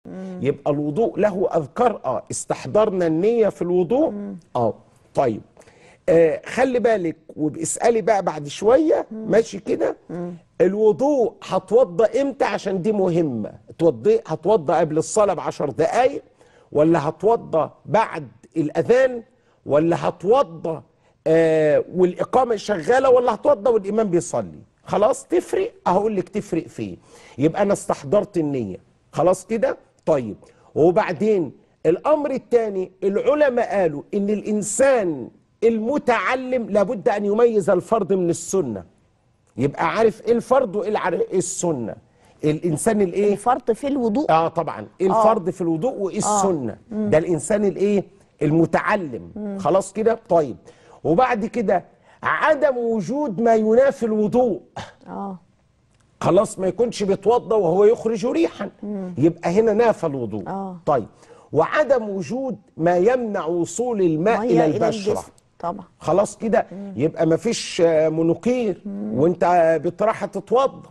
يبقى الوضوء له اذكار اه استحضرنا النيه في الوضوء اه طيب آه خلي بالك وباسالي بقى بعد شويه ماشي كده الوضوء هتوضى امتى عشان دي مهمه توضي هتوضى قبل الصلاه بعشر دقائق ولا هتوضى بعد الاذان ولا هتوضى آه والاقامه شغاله ولا هتوضى والامام بيصلي خلاص تفرق هقول لك تفرق فين يبقى انا استحضرت النيه خلاص كده طيب وبعدين الامر الثاني العلماء قالوا ان الانسان المتعلم لابد ان يميز الفرض من السنه يبقى عارف ايه الفرض وايه العر- إيه السنه الانسان الايه الفرط في الوضوء اه طبعا ايه الفرض في الوضوء وايه السنه ده الانسان الايه المتعلم خلاص كده طيب وبعد كده عدم وجود ما ينافي الوضوء اه خلاص ما يكونش بيتوضا وهو يخرج ريحا يبقى هنا نافى الوضوء آه. طيب وعدم وجود ما يمنع وصول الماء ميه الى البشره الجسم طبعا خلاص كده يبقى ما فيش آه، منوكير وانت بتراحة تتوضى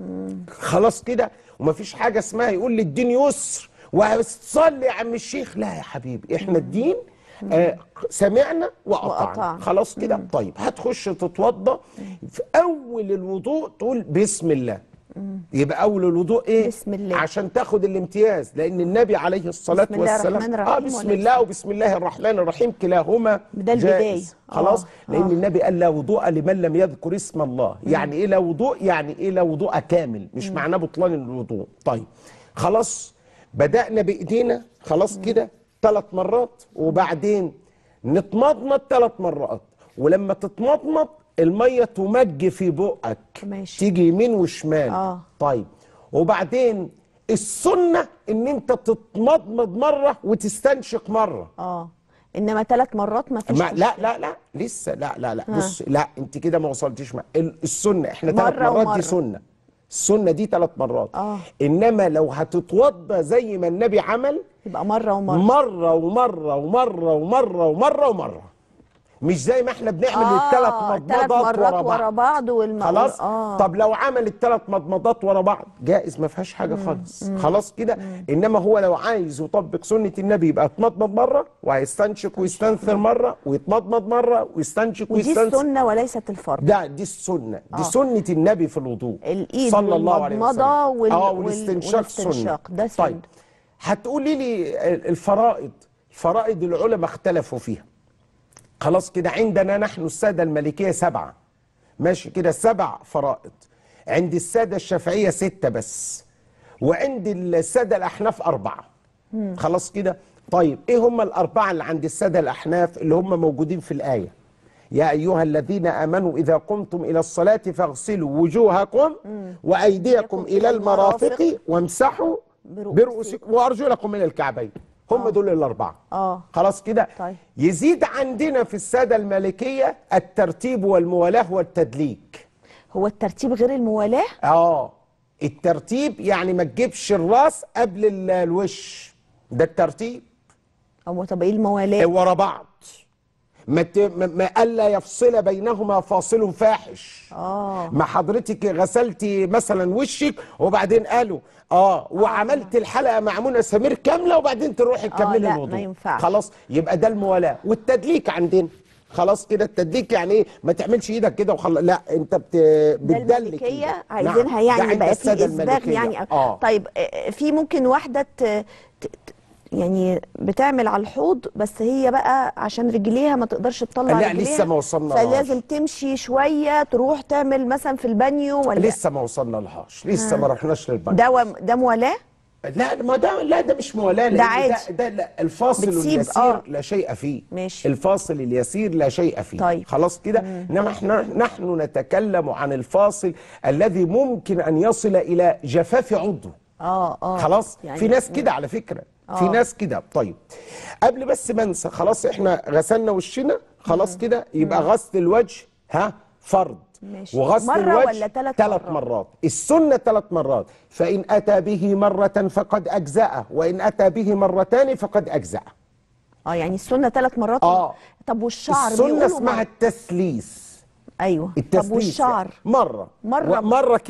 خلاص كده وما فيش حاجة اسمها يقول لي الدين يسر وهتصلي يا عم الشيخ لا يا حبيبي احنا الدين آه سمعنا وأطعنا وأطعنا. خلاص كده طيب هتخش تتوضى في أول الوضوء تقول بسم الله يبقى أول الوضوء إيه؟ بسم الله. عشان تاخد الامتياز لأن النبي عليه الصلاة بسم الله والسلام الرحمن آه الرحيم بسم ولا الله وبسم الله الرحمن الرحيم كلاهما ده البداية. جائز. خلاص آه. لان آه. النبي قال لا وضوء لمن لم يذكر اسم الله يعني ايه لا وضوء يعني ايه لا وضوء كامل مش معناه بطلان الوضوء طيب خلاص بدانا بايدينا خلاص كده ثلاث مرات وبعدين نتمضمض ثلاث مرات ولما تتمضمض الميه تمج في بقك ماشي. تيجي يمين وشمال آه. طيب وبعدين السنه ان انت تتمضمض مره وتستنشق مره اه انما ثلاث مرات ما فيش ما لا مشكلة. لا لا لسه لا لا لا بص لا انت كده ما وصلتيش مع ال- السنه احنا مرة ثلاث مرات ومرة. دي سنه السنه دي ثلاث مرات آه. انما لو هتتوضى زي ما النبي عمل يبقى مره ومره مره ومره ومره ومره ومره ومره مش زي ما احنا بنعمل آه، الثلاث تلات مضمضات مرات ورا بعض ورا بعض والم... خلاص اه طب لو عمل الثلاث مضمضات ورا بعض جائز ما فيهاش حاجه خالص خلاص كده انما هو لو عايز يطبق سنه النبي يبقى يتمضمض مره وهيستنشق ويستنثر مره ويتمضمض مره ويستنشق ودي ويستنثر السنه وليست الفرض ده دي السنه دي آه. سنه النبي في الوضوء الإيد صلى الله عليه وسلم والمضمضة وال- اه وال- والاستنشاق سنه والاستنشاق، ده سنة. طيب هتقولي لي الفرائض الفرائض العلماء اختلفوا فيها خلاص كده عندنا نحن السادة المالكية سبعة ماشي كده سبع فرائض عند السادة الشافعية ستة بس وعند السادة الأحناف أربعة خلاص كده طيب إيه هم الأربعة اللي عند السادة الأحناف اللي هم موجودين في الآية يا أيها الذين آمنوا إذا قمتم إلى الصلاة فاغسلوا وجوهكم وأيديكم إلى المرافق وامسحوا برؤوسكم. برؤوسكم وأرجلكم إلى الكعبين هم دول الأربعة آه. خلاص كده طيب. يزيد عندنا في السادة المالكية الترتيب والموالاه والتدليك هو الترتيب غير الموالاه اه الترتيب يعني ما تجيبش الراس قبل ال- الوش ده الترتيب او طب ايه الموالاه ورا بعض ما ت... ما ما الا يفصل بينهما فاصل فاحش اه ما حضرتك غسلتي مثلا وشك وبعدين قالوا اه وعملت الحلقه مع منى سمير كامله وبعدين تروحي تكملي لا، الوضوء ما ينفعش. خلاص يبقى ده الموالاه والتدليك عندنا خلاص كده التدليك يعني ايه ما تعملش ايدك كده وخلاص لا انت بت... ده بتدلك الملكيه إيدك. عايزينها نعم، ده يعني عند يبقى في السادة اسباغ المالكية. يعني اه طيب آه، في ممكن واحده ت... ت... ت- يعني بتعمل على الحوض بس هي بقى عشان رجليها ما تقدرش تطلع لا، رجليها لسه ما وصلنالهاش. فلازم تمشي شويه تروح تعمل مثلا في البانيو ولا لسه ما وصلنا لهاش لسه ما رحناش للبنك ده و... ده موالاه لا ما ده لا ده مش موالاه لأن عادي. ده, ده لا الفاصل بتسيب، اليسير آه. لا شيء فيه ماشي. الفاصل اليسير لا شيء فيه طيب. خلاص كده انما احنا نحن نتكلم عن الفاصل الذي ممكن ان يصل الى جفاف عضو اه اه خلاص يعني- في ناس كده على فكره في آه. ناس كده طيب قبل بس ما انسى خلاص احنا غسلنا وشنا خلاص كده يبقى غسل الوجه ها فرض ماشي. وغسل مرة الوجه ولا تلات ثلاث مرات؟ مرات السنه ثلاث مرات فان اتى به مره فقد اجزاه وان اتى به مرتان فقد اجزاه اه يعني السنه ثلاث مرات آه. طب والشعر السنه بيقولوا اسمها مرة. التسليس ايوه التسليس طب والشعر مره مرة. مره كده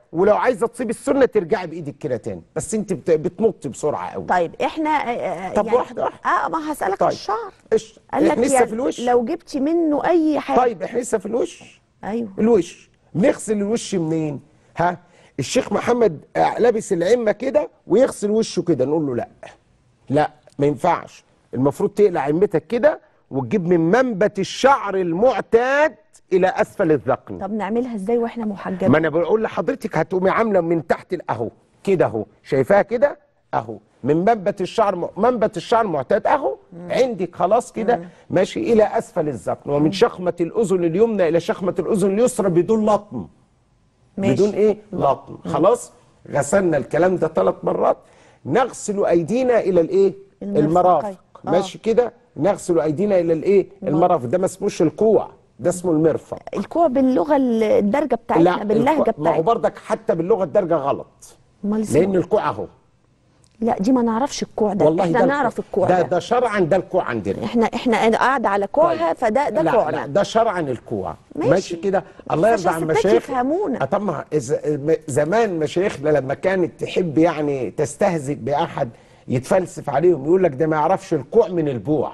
ولو عايزه تصيب السنه ترجعي بايدك كده تاني بس انت بت- بتنطي بسرعه قوي طيب احنا آه، طب واحدة واحدة. اه ما هسألك طيب. الشعر إيش؟ قال لك احنا لسه يعني في الوش لو جبتي منه اي حاجه طيب احنا لسه في الوش ايوه الوش نغسل الوش منين ها الشيخ محمد آه، لابس العمه كده ويغسل وشه كده نقول له لا لا ما ينفعش المفروض تقلع عمتك كده وتجيب من منبت الشعر المعتاد الى اسفل الذقن طب نعملها ازاي واحنا محجبين ما انا بقول لحضرتك هتقومي عامله من تحت ال- اهو كده اهو شايفاها كده اهو من منبت الشعر م- منبت الشعر المعتاد اهو عندك خلاص كده ماشي الى اسفل الذقن ومن شخمه الاذن اليمنى الى شخمه الاذن اليسرى بدون لطم ماشي. بدون ايه لطم خلاص غسلنا الكلام ده ثلاث مرات نغسل ايدينا الى الايه المرفقين. المرافق آه. ماشي كده نغسل ايدينا الى الايه المرافق ده ما اسموش الكوع ده اسمه المرفق الكوع باللغه الدارجه بتاعتنا باللهجه الكوع- ما هو بتاعتنا برضك حتى باللغه الدارجه غلط امال اسمه لان إيه؟ الكوع اهو لا دي ما نعرفش الكوع ده والله احنا ده نعرف الكوع ده ده, ده شرعا ده الكوع عندنا احنا احنا قاعده على كوعها فده ده لا كوعنا لا ده شرعا الكوع ماشي. ماشي, كده الله بس يرضى عشان عن ستات مشايخ يفهمونا. آه طبعا إذا- م- زمان مشايخنا لما كانت تحب يعني تستهزئ باحد يتفلسف عليهم يقول لك ده ما يعرفش الكوع من البوع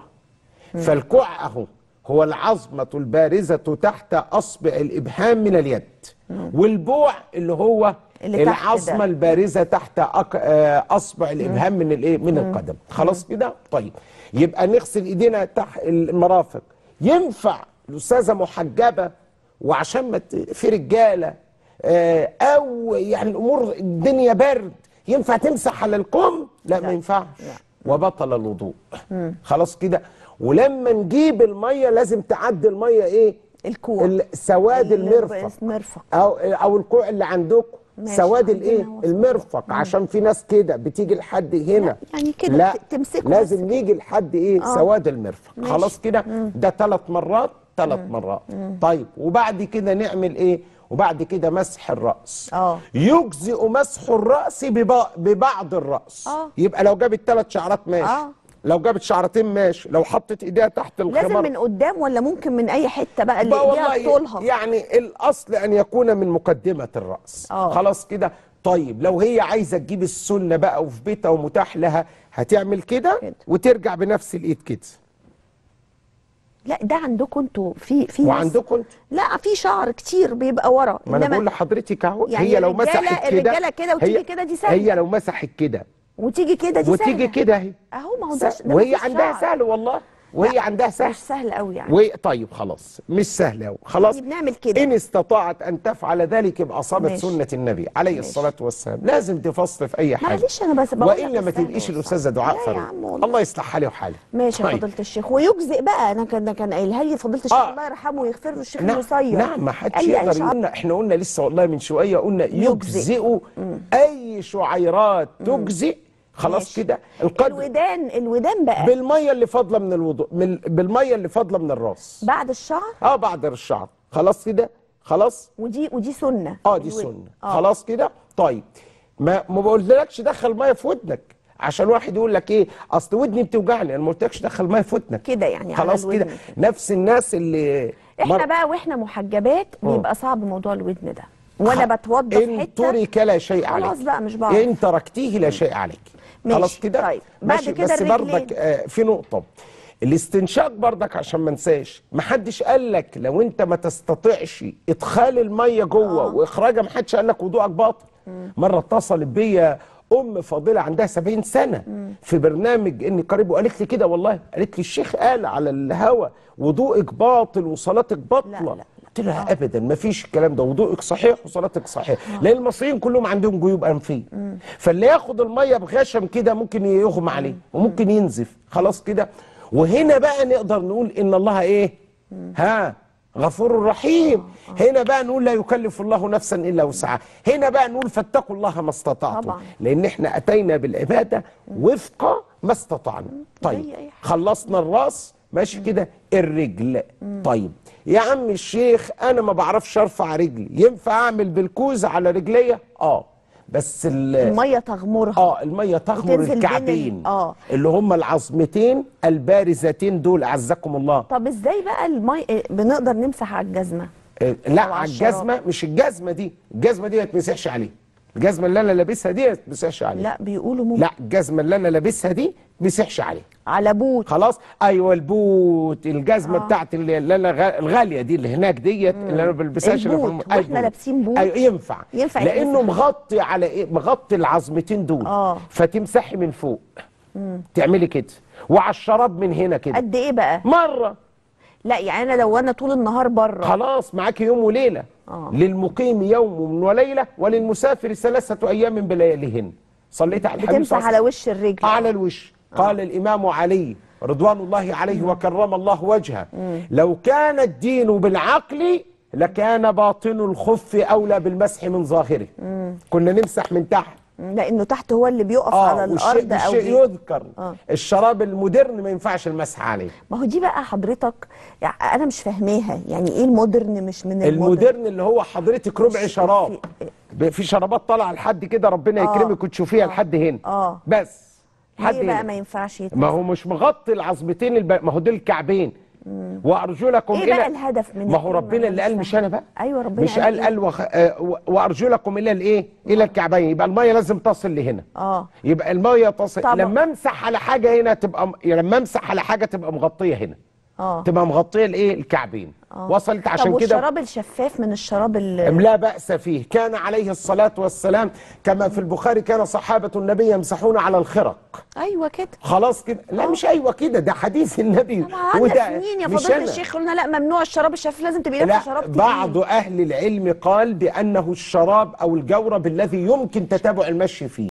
فالكوع اهو هو العظمة البارزة تحت أصبع الإبهام من اليد والبوع اللي هو اللي تحت ده. العظمة البارزة تحت أك... آه، أصبع الإبهام من الإيه من القدم خلاص كده طيب يبقى نغسل إيدينا تحت المرافق ينفع الأستاذة محجبة وعشان ما ت- في رجالة آه، أو يعني الأمور الدنيا برد ينفع تمسح على الكم لا, ما ينفعش وبطل الوضوء خلاص كده ولما نجيب المية لازم تعدي المية إيه الكوع ال- سواد المرفق المرفق او او الكوع اللي عندكم ماشي، سواد عندنا الايه هو المرفق عشان في ناس كده بتيجي لحد هنا لا، يعني كده لا ت- تمسكه لازم بس نيجي لحد ايه آه. سواد المرفق ماشي. خلاص كده ده ثلاث مرات ثلاث مرات طيب وبعد كده نعمل ايه وبعد كده مسح الراس آه. يجزئ مسح الراس ببع- ببعض الراس آه. يبقى لو جابت ثلاث شعرات ماشي آه. لو جابت شعرتين ماشي لو حطت ايديها تحت لازم الخمار من قدام ولا ممكن من اي حته بقى اللي بقى ايديها والله بطولها يعني الاصل ان يكون من مقدمه الراس آه. خلاص كده طيب لو هي عايزه تجيب السنه بقى وفي بيتها ومتاح لها هتعمل كده كده. وترجع بنفس الايد كده لا ده عندكم انتوا في في ناس- وعندكم انتوا لا في شعر كتير بيبقى ورا ما انا بقول لحضرتك اهو يعني هي لو الرجالة- مسحت كده الرجالة كده وتيجي هي- كده دي سهلة. هي لو مسحت كده وتيجي كده دي وتيجي سهلة. كده اهي اهو ما هو ده, س- ده وهي مفيش عندها شعر. سهل والله وهي عندها سهل مش سهل قوي يعني وهي طيب خلاص مش سهل قوي خلاص يعني بنعمل كده. ان استطاعت ان تفعل ذلك يبقى اصابت ماشي. سنه النبي عليه ماشي. الصلاه والسلام لازم تفصل في اي حاجه معلش انا بس بقول لك والا ما السهل تلقيش والصعب. الاستاذه دعاء لا يا فاروق عم والله. الله يصلح حالي وحالك ماشي يا طيب. فضيله الشيخ ويجزئ بقى انا كان كان قايلها لي فضيله الشيخ آه. الله يرحمه ويغفر له الشيخ نعم المسير نعم ما حدش قال لي أي يقدر شعر. يقولنا احنا قلنا لسه والله من شويه قلنا يجزئ. يجزئ اي شعيرات تجزئ خلاص ماشي. كده القدر الودان الودان بقى بالميه اللي فاضله من الوضوء من بالميه اللي فاضله من الراس بعد الشعر اه بعد الشعر خلاص كده خلاص ودي ودي سنه اه دي الود- سنه آه. خلاص كده طيب ما ما بقولكش دخل ميه في ودنك عشان واحد يقول لك ايه اصل ودني بتوجعني انا ما قلتلكش دخل ميه في ودنك كده يعني على خلاص الودن كده كده. نفس الناس اللي احنا مر- بقى واحنا محجبات بيبقى صعب موضوع الودن ده وانا خ- بتوضى في ان حته ترك لا شيء عليك خلاص بقى مش بعرف. ان تركتيه لا شيء عليك ماشي. خلاص كده طيب. بعد ماشي كده بس الرجلين. برضك آه في نقطه الاستنشاق برضك عشان ما انساش ما حدش قال لك لو انت ما تستطيعش ادخال الميه جوه آه. واخراجها ما حدش قال لك وضوءك باطل مره اتصلت بيا ام فاضله عندها 70 سنه في برنامج اني قريب وقالت لي كده والله قالت لي الشيخ قال على الهوا وضوءك باطل وصلاتك باطله لا، لا، لا. قلت لها ابدا ما فيش الكلام ده وضوءك صحيح وصلاتك صحيح لان المصريين كلهم عندهم جيوب انفيه فاللي ياخد الميه بغشم كده ممكن يغمى عليه وممكن ينزف خلاص كده وهنا بقى نقدر نقول ان الله ايه ها غفور رحيم هنا بقى نقول لا يكلف الله نفسا الا وسعها هنا بقى نقول فاتقوا الله ما استطعتم طبعا. لان احنا اتينا بالعباده وفق ما استطعنا طيب زي أي حاجة. خلصنا الراس ماشي كده الرجل طيب يا عم الشيخ انا ما بعرفش ارفع رجلي ينفع اعمل بالكوز على رجليا اه بس ال- الميه تغمرها اه الميه تغمر وتنزل بين ال- الكعبين آه. اللي هم العظمتين البارزتين دول اعزكم الله طب ازاي بقى المي بنقدر نمسح على الجزمه آه، لا أو على على الشراب. الجزمه مش الجزمه دي الجزمه دي ما تمسحش عليها الجزمه اللي انا لابسها دي ما تمسحش عليها لا بيقولوا ممكن لا الجزمه اللي انا لابسها دي ما تمسحش عليها على بوت خلاص ايوه البوت الجزمه آه. بتاعت اللي اللي انا غ- الغاليه دي اللي هناك ديت اللي انا ما بلبسهاش إلا في البوت. الم- واحنا أيوة. لابسين بوت. ايوه ينفع ينفع لانه يتمسح. مغطي على ايه مغطي العظمتين دول آه. فتمسحي من فوق تعملي كده وعلى الشراب من هنا كده قد ايه بقى مره لا يعني انا لو انا طول النهار بره خلاص معاكي يوم وليله آه. للمقيم يوم وليله وللمسافر ثلاثه ايام بلياليهن صليت على الحبيب بتمسح صلى الله على عليه وش الرجل على الوش قال الإمام علي رضوان الله عليه وكرم الله وجهه لو كان الدين بالعقل لكان باطن الخف أولى بالمسح من ظاهره كنا نمسح من تحت مم، لانه تحت هو اللي بيقف على والشيء, الارض او والشيء بي... يذكر آه. الشراب المودرن ما ينفعش المسح عليه ما هو دي بقى حضرتك يعني انا مش فاهماها يعني ايه المودرن مش من المودرن المودرن اللي هو حضرتك ربع شراب ب- في شرابات طالعه لحد كده ربنا آه. يكرمك وتشوفيها لحد هنا آه. بس لحد ليه بقى هنا ما ينفعش يت... ما هو مش مغطي العظمتين الب... ما هو دول الكعبين وارجلكم ايه الى بقى الهدف من ما هو الكلمة؟ ربنا أنا اللي مش قال مش فاهمة. انا بقى ايوه ربنا مش قال إيه؟ قال وخ... آه، و- وارجلكم الى الايه الى الكعبين يبقى الميه لازم تصل لهنا اه يبقى الميه تصل طبعا. لما امسح على حاجه هنا تبقى م... لما امسح على حاجه تبقى مغطيه هنا اه تبقى مغطيه الايه الكعبين وصلت طب عشان كده والشراب الشفاف من الشراب ال... لا بأس فيه كان عليه الصلاة والسلام كما في البخاري كان صحابة النبي يمسحون على الخرق ايوه كده خلاص كده لا مش ايوه كده ده حديث النبي طبعا قعدنا سنين يا مش فضيله أنا. الشيخ قلنا لا ممنوع الشراب الشفاف لازم تبقي لابسه لا شراب تقيل. بعض أهل العلم قال بأنه الشراب أو الجورب الذي يمكن تتابع المشي فيه